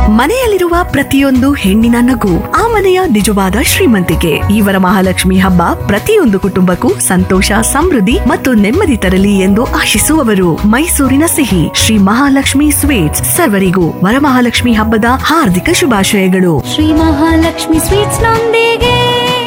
ಮನೆಯಲ್ಲಿರುವ ಪ್ರತಿಯೊಂದು ಹೆಣ್ಣಿನ ನಗು ಆ ಮನೆಯ ನಿಜವಾದ ಶ್ರೀಮಂತಿಕೆ ಈ ವರಮಹಾಲಕ್ಷ್ಮಿ ಹಬ್ಬ ಪ್ರತಿಯೊಂದು ಕುಟುಂಬಕ್ಕೂ ಸಂತೋಷ ಸಮೃದ್ಧಿ ಮತ್ತು ನೆಮ್ಮದಿ ತರಲಿ ಎಂದು ಆಶಿಸುವವರು ಮೈಸೂರಿನ ಸಿಹಿ ಶ್ರೀ ಮಹಾಲಕ್ಷ್ಮಿ ಸ್ವೀಟ್ಸ್ ಸರ್ವರಿಗೂ ವರಮಹಾಲಕ್ಷ್ಮಿ ಹಬ್ಬದ ಹಾರ್ದಿಕ ಶುಭಾಶಯಗಳು ಶ್ರೀ ಮಹಾಲಕ್ಷ್ಮಿ ಸ್ವೀಟ್ಸ್ ನೊಂದಿಗೆ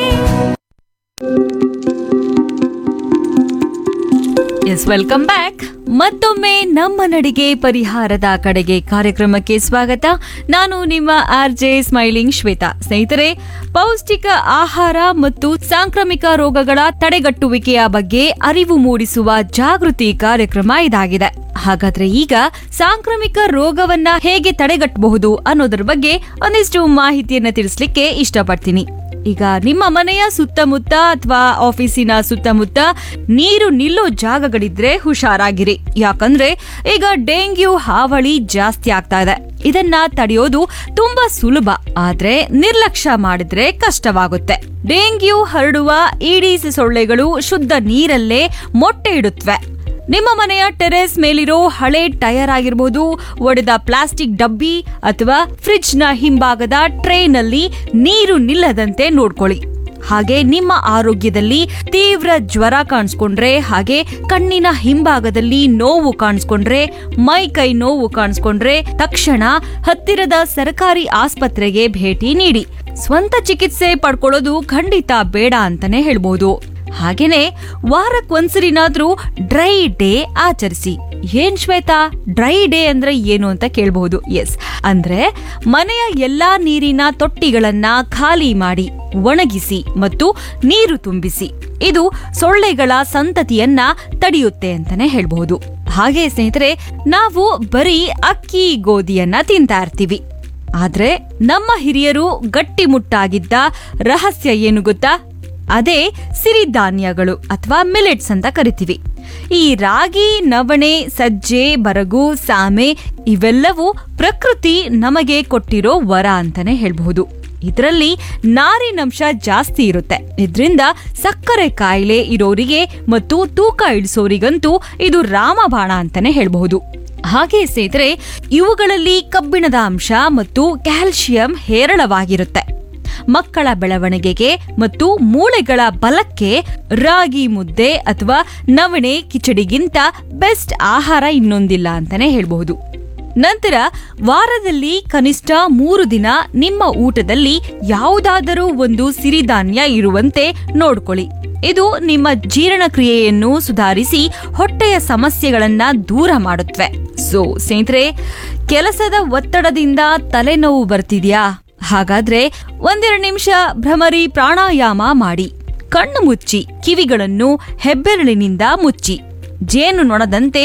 ಎಸ್ ವೆಲ್ಕಮ್ ಬ್ಯಾಕ್ ಮತ್ತೊಮ್ಮೆ ನಮ್ಮ ನಡಿಗೆ ಪರಿಹಾರದ ಕಡೆಗೆ ಕಾರ್ಯಕ್ರಮಕ್ಕೆ ಸ್ವಾಗತ ನಾನು ನಿಮ್ಮ ಆರ್ ಜೆ ಸ್ಮೈಲಿಂಗ್ ಶ್ವೇತಾ ಸ್ನೇಹಿತರೆ ಪೌಷ್ಟಿಕ ಆಹಾರ ಮತ್ತು ಸಾಂಕ್ರಾಮಿಕ ರೋಗಗಳ ತಡೆಗಟ್ಟುವಿಕೆಯ ಬಗ್ಗೆ ಅರಿವು ಮೂಡಿಸುವ ಜಾಗೃತಿ ಕಾರ್ಯಕ್ರಮ ಇದಾಗಿದೆ ಹಾಗಾದ್ರೆ ಈಗ ಸಾಂಕ್ರಾಮಿಕ ರೋಗವನ್ನ ಹೇಗೆ ತಡೆಗಟ್ಟಬಹುದು ಅನ್ನೋದ್ರ ಬಗ್ಗೆ ಒಂದಿಷ್ಟು ಮಾಹಿತಿಯನ್ನ ತಿಳಿಸ್ಲಿಕ್ಕೆ ಇಷ್ಟಪಡ್ತೀನಿ ಈಗ ನಿಮ್ಮ ಮನೆಯ ಸುತ್ತಮುತ್ತ ಅಥವಾ ಆಫೀಸಿನ ಸುತ್ತಮುತ್ತ ನೀರು ನಿಲ್ಲೋ ಜಾಗಗಳಿದ್ರೆ ಹುಷಾರಾಗಿರಿ ಯಾಕಂದ್ರೆ ಈಗ ಡೆಂಗ್ಯೂ ಹಾವಳಿ ಜಾಸ್ತಿ ಆಗ್ತಾ ಇದೆ ಇದನ್ನ ತಡೆಯೋದು ತುಂಬಾ ಸುಲಭ ಆದ್ರೆ ನಿರ್ಲಕ್ಷ್ಯ ಮಾಡಿದ್ರೆ ಕಷ್ಟವಾಗುತ್ತೆ ಡೆಂಗ್ಯೂ ಹರಡುವ ಈಡೀಸ್ ಸೊಳ್ಳೆಗಳು ಶುದ್ಧ ನೀರಲ್ಲೇ ಮೊಟ್ಟೆ ಇಡುತ್ತವೆ ನಿಮ್ಮ ಮನೆಯ ಟೆರೆಸ್ ಮೇಲಿರೋ ಹಳೆ ಟೈರ್ ಆಗಿರಬಹುದು ಒಡೆದ ಪ್ಲಾಸ್ಟಿಕ್ ಡಬ್ಬಿ ಅಥವಾ ಫ್ರಿಡ್ಜ್ ನ ಹಿಂಭಾಗದ ಟ್ರೇನಲ್ಲಿ ನೀರು ನಿಲ್ಲದಂತೆ ನೋಡ್ಕೊಳ್ಳಿ ಹಾಗೆ ನಿಮ್ಮ ಆರೋಗ್ಯದಲ್ಲಿ ತೀವ್ರ ಜ್ವರ ಕಾಣಿಸ್ಕೊಂಡ್ರೆ ಹಾಗೆ ಕಣ್ಣಿನ ಹಿಂಭಾಗದಲ್ಲಿ ನೋವು ಕಾಣಿಸ್ಕೊಂಡ್ರೆ ಮೈ ಕೈ ನೋವು ಕಾಣಿಸ್ಕೊಂಡ್ರೆ ತಕ್ಷಣ ಹತ್ತಿರದ ಸರ್ಕಾರಿ ಆಸ್ಪತ್ರೆಗೆ ಭೇಟಿ ನೀಡಿ ಸ್ವಂತ ಚಿಕಿತ್ಸೆ ಪಡ್ಕೊಳ್ಳೋದು ಖಂಡಿತ ಬೇಡ ಅಂತಾನೆ ಹೇಳ್ಬೋದು ಹಾಗೇನೆ ವಾರಕ್ಕೊಂದ್ಸರಿನಾದ್ರೂ ಡ್ರೈ ಡೇ ಆಚರಿಸಿ ಏನ್ ಶ್ವೇತಾ ಡ್ರೈ ಡೇ ಅಂದ್ರೆ ಏನು ಅಂತ ಕೇಳಬಹುದು ಎಸ್ ಅಂದ್ರೆ ಮನೆಯ ಎಲ್ಲಾ ನೀರಿನ ತೊಟ್ಟಿಗಳನ್ನ ಖಾಲಿ ಮಾಡಿ ಒಣಗಿಸಿ ಮತ್ತು ನೀರು ತುಂಬಿಸಿ ಇದು ಸೊಳ್ಳೆಗಳ ಸಂತತಿಯನ್ನ ತಡೆಯುತ್ತೆ ಅಂತಾನೆ ಹೇಳ್ಬಹುದು ಹಾಗೆ ಸ್ನೇಹಿತರೆ ನಾವು ಬರೀ ಅಕ್ಕಿ ಗೋಧಿಯನ್ನ ತಿಂತಾ ಇರ್ತೀವಿ ಆದ್ರೆ ನಮ್ಮ ಹಿರಿಯರು ಗಟ್ಟಿಮುಟ್ಟಾಗಿದ್ದ ರಹಸ್ಯ ಏನು ಗೊತ್ತಾ ಅದೇ ಸಿರಿಧಾನ್ಯಗಳು ಅಥವಾ ಮಿಲೆಟ್ಸ್ ಅಂತ ಕರಿತೀವಿ ಈ ರಾಗಿ ನವಣೆ ಸಜ್ಜೆ ಬರಗು ಸಾಮೆ ಇವೆಲ್ಲವೂ ಪ್ರಕೃತಿ ನಮಗೆ ಕೊಟ್ಟಿರೋ ವರ ಅಂತಾನೆ ಹೇಳ್ಬಹುದು ಇದರಲ್ಲಿ ನಾರಿನಂಶ ಜಾಸ್ತಿ ಇರುತ್ತೆ ಇದರಿಂದ ಸಕ್ಕರೆ ಕಾಯಿಲೆ ಇರೋರಿಗೆ ಮತ್ತು ತೂಕ ಇಳಿಸೋರಿಗಂತೂ ಇದು ರಾಮಬಾಣ ಅಂತಾನೆ ಹೇಳ್ಬಹುದು ಹಾಗೆ ಸ್ನೇಹಿತರೆ ಇವುಗಳಲ್ಲಿ ಕಬ್ಬಿಣದ ಅಂಶ ಮತ್ತು ಕ್ಯಾಲ್ಸಿಯಂ ಹೇರಳವಾಗಿರುತ್ತೆ ಮಕ್ಕಳ ಬೆಳವಣಿಗೆಗೆ ಮತ್ತು ಮೂಳೆಗಳ ಬಲಕ್ಕೆ ರಾಗಿ ಮುದ್ದೆ ಅಥವಾ ನವಣೆ ಕಿಚಡಿಗಿಂತ ಬೆಸ್ಟ್ ಆಹಾರ ಇನ್ನೊಂದಿಲ್ಲ ಅಂತಾನೆ ಹೇಳ್ಬಹುದು ನಂತರ ವಾರದಲ್ಲಿ ಕನಿಷ್ಠ ಮೂರು ದಿನ ನಿಮ್ಮ ಊಟದಲ್ಲಿ ಯಾವುದಾದರೂ ಒಂದು ಸಿರಿಧಾನ್ಯ ಇರುವಂತೆ ನೋಡ್ಕೊಳ್ಳಿ ಇದು ನಿಮ್ಮ ಜೀರ್ಣಕ್ರಿಯೆಯನ್ನು ಸುಧಾರಿಸಿ ಹೊಟ್ಟೆಯ ಸಮಸ್ಯೆಗಳನ್ನ ದೂರ ಮಾಡುತ್ತವೆ ಸೊ ಸ್ನೇಹಿತರೆ ಕೆಲಸದ ಒತ್ತಡದಿಂದ ತಲೆನೋವು ಬರ್ತಿದ್ಯಾ ಹಾಗಾದ್ರೆ ಒಂದೆರಡು ನಿಮಿಷ ಭ್ರಮರಿ ಪ್ರಾಣಾಯಾಮ ಮಾಡಿ ಕಣ್ಣು ಮುಚ್ಚಿ ಕಿವಿಗಳನ್ನು ಹೆಬ್ಬೆರಳಿನಿಂದ ಮುಚ್ಚಿ ಜೇನು ನೊಣದಂತೆ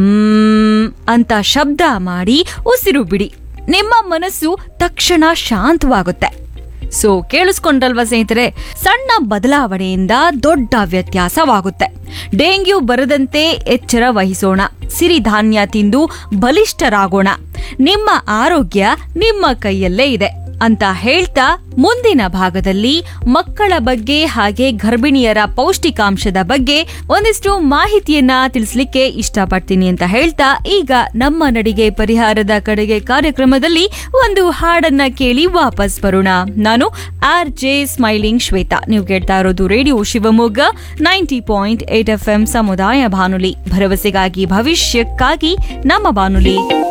ಮ್ಮ್ ಅಂತ ಶಬ್ದ ಮಾಡಿ ಉಸಿರು ಬಿಡಿ ನಿಮ್ಮ ಮನಸ್ಸು ತಕ್ಷಣ ಶಾಂತವಾಗುತ್ತೆ ಸೊ ಕೇಳಿಸ್ಕೊಂಡ್ರಲ್ವಾ ಸ್ನೇಹಿತರೆ ಸಣ್ಣ ಬದಲಾವಣೆಯಿಂದ ದೊಡ್ಡ ವ್ಯತ್ಯಾಸವಾಗುತ್ತೆ ಡೆಂಗ್ಯೂ ಬರದಂತೆ ಎಚ್ಚರ ವಹಿಸೋಣ ಸಿರಿಧಾನ್ಯ ತಿಂದು ಬಲಿಷ್ಠರಾಗೋಣ ನಿಮ್ಮ ಆರೋಗ್ಯ ನಿಮ್ಮ ಕೈಯಲ್ಲೇ ಇದೆ ಅಂತ ಹೇಳ್ತಾ ಮುಂದಿನ ಭಾಗದಲ್ಲಿ ಮಕ್ಕಳ ಬಗ್ಗೆ ಹಾಗೆ ಗರ್ಭಿಣಿಯರ ಪೌಷ್ಟಿಕಾಂಶದ ಬಗ್ಗೆ ಒಂದಿಷ್ಟು ಮಾಹಿತಿಯನ್ನ ತಿಳಿಸ್ಲಿಕ್ಕೆ ಇಷ್ಟಪಡ್ತೀನಿ ಅಂತ ಹೇಳ್ತಾ ಈಗ ನಮ್ಮ ನಡಿಗೆ ಪರಿಹಾರದ ಕಡೆಗೆ ಕಾರ್ಯಕ್ರಮದಲ್ಲಿ ಒಂದು ಹಾಡನ್ನ ಕೇಳಿ ವಾಪಸ್ ಬರೋಣ ನಾನು ಆರ್ ಜೆ ಸ್ಮೈಲಿಂಗ್ ಶ್ವೇತಾ ನೀವು ಕೇಳ್ತಾ ಇರೋದು radio Shivamogga ninety point eight F M ಸಮುದಾಯ ಬಾನುಲಿ ಭರವಸೆಗಾಗಿ ಭವಿಷ್ಯಕ್ಕಾಗಿ ನಮ್ಮ ಬಾನುಲಿ